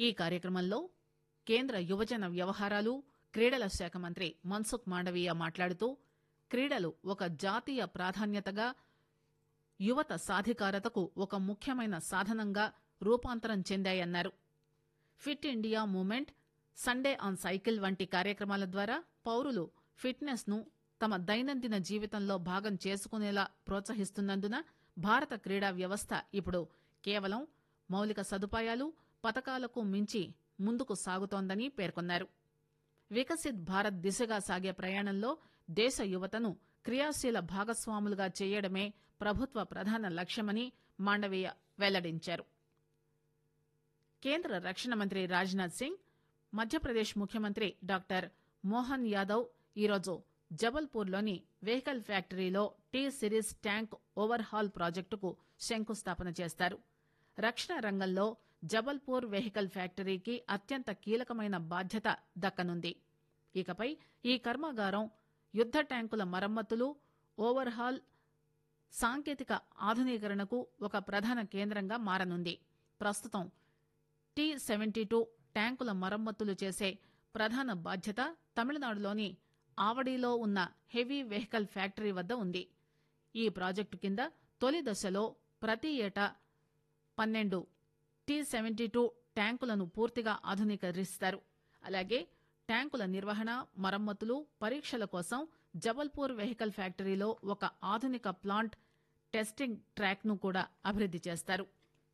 ఈ కార్యక్రమంలో కేంద్ర యువజన వ్యవహారాలు క్రీడల శాఖ మంత్రి మన్సుఖ్ మాండవీయ మాట్లాడుతూ క్రీడలు ఒక జాతీయ ప్రాధాన్యతగా యువత సాధికారతకు ఒక ముఖ్యమైన సాధనంగా రూపాంతరం చెందాయన్నారు Fit India Movement Sunday on cycle వంటి కార్యక్రమాల ద్వారా పౌరులు ఫిట్నెస్ ను తమ దైనందిన జీవితంలో భాగం చేసుకునేలా ప్రోత్సహిస్తున్నందున భారత క్రీడా వ్యవస్థ ఇప్పుడు కేవలం మౌలిక సదుపాయాలు పథకాలకు మించి ముందుకు సాగుతోందని పేర్కొన్నారు వికసిత్ భారత్ దిశగా సాగే ప్రయాణంలో దేశ యువతను క్రియాశీల భాగస్వాములుగా చేయడమే ప్రభుత్వ ప్రధాన లక్ష్యమని మాండవీయ వెల్లడించారు కేంద్ర రక్షణ మంత్రి రాజ్నాథ్ సింగ్ మధ్యప్రదేశ్ ముఖ్యమంత్రి డాక్టర్ మోహన్ యాదవ్ ఈరోజు జబల్పూర్లోని వెహికల్ ఫ్యాక్టరీలో T series tank overhaul ప్రాజెక్టుకు శంకుస్థాపన చేస్తారు రక్షణ రంగంలో జబల్పూర్ వెహికల్ ఫ్యాక్టరీకి అత్యంత కీలకమైన బాధ్యత దక్కనుంది ఇకపై ఈ కర్మాగారం యుద్ద ట్యాంకుల మరమ్మతులు ఓవర్ హాల్ సాంకేతిక ఆధునీకరణకు ఒక ప్రధాన కేంద్రంగా మారనుంది ప్రస్తుతం టీ సెవెంటీ టూ ట్యాంకుల మరమ్మతులు చేసే ప్రధాన బాధ్యత తమిళనాడులోని ఆవడిలో ఉన్న హెవీ వెహికల్ ఫ్యాక్టరీ వద్ద ఉంది ఈ ప్రాజెక్టు కింద తొలి దశలో ప్రతి ఏటా పన్నెండు టీ సెవెంటీ టూ ట్యాంకులను పూర్తిగా ఆధునీకరిస్తారు అలాగే ట్యాంకుల నిర్వహణ మరమ్మతులు పరీక్షల కోసం జబల్పూర్ వెహికల్ ఫ్యాక్టరీలో ఒక ఆధునిక ప్లాంట్ టెస్టింగ్ ట్రాక్ ను కూడా అభివృద్ది చేస్తారు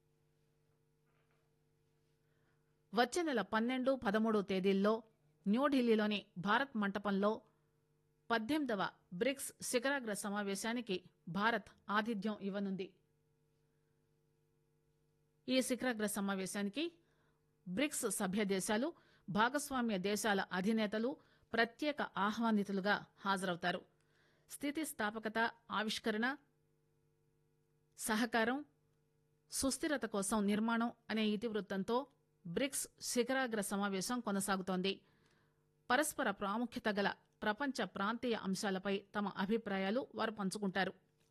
వచ్చే నెల పన్నెండు పదమూడు తేదీల్లో న్యూఢిల్లీలోని భారత్ మంటపంలో పద్దెనిమిదవ బ్రిక్స్ శిఖరాగ్ర సమావేశానికి భారత్ ఆతిథ్యం ఇవ్వనుంది ఈ శిఖరాగ్ర సమావేశానికి బ్రిక్స్ సభ్య దేశాలు భాగస్వామ్య దేశాల అధినేతలు ప్రత్యేక ఆహ్వానితులుగా హాజరవుతారు స్థితిస్థాపకత ఆవిష్కరణ సహకారం సుస్థిరత కోసం నిర్మాణం అనే ఇతివృత్తంతో బ్రిక్స్ శిఖరాగ్ర సమావేశం కొనసాగుతోంది పరస్పర ప్రాముఖ్యత గల ప్రపంచ ప్రాంతీయ అంశాలపై తమ అభిప్రాయాలు వారు పంచుకుంటారు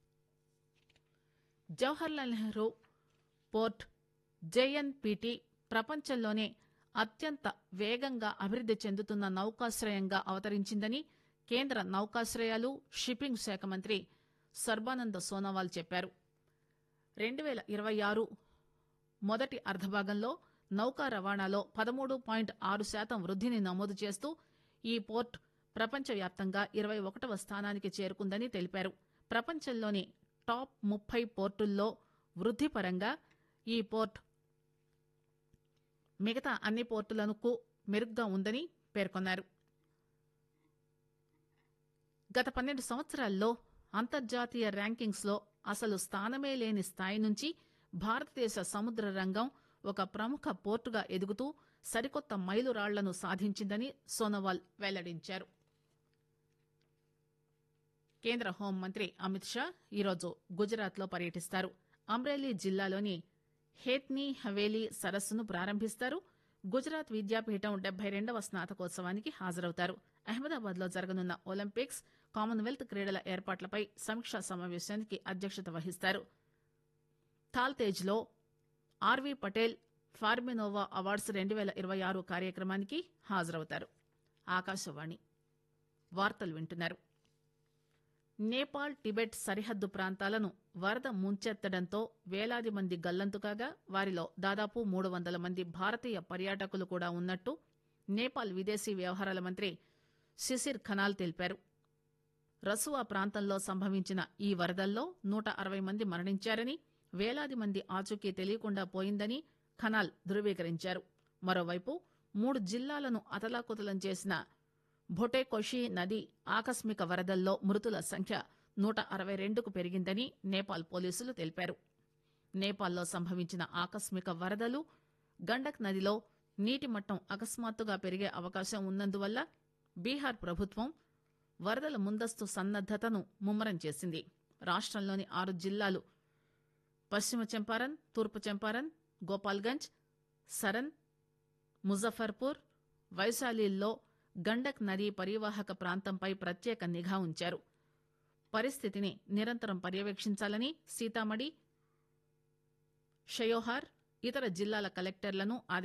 జవహర్లాల్ నెహ్రూ పోర్ట్ జేఎన్పీటీ ప్రపంచంలోనే అత్యంత వేగంగా అభివృద్ది చెందుతున్న నౌకాశ్రయంగా అవతరించిందని కేంద్ర నౌకాశ్రయాలు షిప్పింగ్ శాఖ మంత్రి సర్బానంద సోనోవాల్ చెప్పారు రెండు పేల ఇరవై ఆరు మొదటి అర్ధభాగంలో నౌకా రవాణాలో పదమూడు పాయింట్ ఆరు శాతం వృద్దిని నమోదు చేస్తూ ఈ పోర్ట్ ప్రపంచవ్యాప్తంగా ఇరవై ఒకటవ స్థానానికి చేరుకుందని తెలిపారు ప్రపంచంలోని టాప్ ముప్పై పోర్టుల్లో వృద్ది పరంగా ఈ పోర్ట్ మిగతా అన్ని పోర్టులకు మెరుగ్గా ఉందని పేర్కొన్నారు గత పన్నెండు సంవత్సరాల్లో అంతర్జాతీయ ర్యాంకింగ్స్ లో అసలు స్థానమే లేని స్థాయి నుంచి భారతదేశ సముద్ర రంగం ఒక ప్రముఖ పోర్టుగా ఎదుగుతూ సరికొత్త మైలురాళ్లను సాధించిందని సోనోవాల్ వెల్లడించారు కేంద్ర హోంమంత్రి అమిత్ షా ఈరోజు గుజరాత్ లో పర్యటిస్తారు అమ్రేలీ జిల్లాలోని హేత్నీ హవేలీ సరస్సును ప్రారంభిస్తారు గుజరాత్ విద్యాపీఠం డెబ్బై రెండవ స్నాతకోత్సవానికి హాజరవుతారు అహ్మదాబాద్ లో జరగనున్న ఒలింపిక్స్ కామన్వెల్త్ క్రీడల ఏర్పాట్లపై సమీక్షా సమావేశానికి అధ్యక్షత వహిస్తారు థాల్తేజ్ లో ఆర్వీ పటేల్ ఫార్మినోవా అవార్డ్స్ రెండు పేల ఇరవై ఆరు కార్యక్రమానికి హాజరవుతారు ఆకాశవాణి వార్తలు వింటున్నారు నేపాల్ టిబెట్ సరిహద్దు ప్రాంతాలను వరద ముంచెత్తడంతో వేలాది మంది గల్లంతు కాగా వారిలో దాదాపు మూడు వందల మంది భారతీయ పర్యాటకులు కూడా ఉన్నట్టు నేపాల్ విదేశీ వ్యవహారాల మంత్రి శిశిర్ ఖనాల్ తెలిపారు రసువా ప్రాంతంలో సంభవించిన ఈ వరదల్లో నూట అరవై మంది మరణించారని వేలాది మంది ఆచూకీ తెలియకుండా పోయిందని ఖనాల్ ధృవీకరించారు మరోవైపు మూడు జిల్లాలను అతలాకుతలం చేసిన భొటేకోషి నది ఆకస్మిక వరదల్లో మృతుల సంఖ్య నూట అరవై రెండుకు పెరిగిందని నేపాల్ పోలీసులు తెలిపారు నేపాల్లో సంభవించిన ఆకస్మిక వరదలు గండక్ నదిలో నీటి మట్టం అకస్మాత్తుగా పెరిగే అవకాశం ఉన్నందువల్ల బీహార్ ప్రభుత్వం వరదల ముందస్తు సన్నద్దతను ముమ్మరం చేసింది రాష్టంలోని ఆరు జిల్లాలు పశ్చిమ చంపారన్ తూర్పు చంపారన్ గోపాల్గంజ్ సరన్ ముజఫర్పూర్ వైశాలిల్లో గండక్ నదీ పరివాహక ప్రాంతంపై ప్రత్యేక నిఘా ఉంచారు పరిస్థితిని నిరంతరం పర్యవేక్షించాలని సీతామఢి షయోహార్ ఇతర జిల్లాల కలెక్టర్లను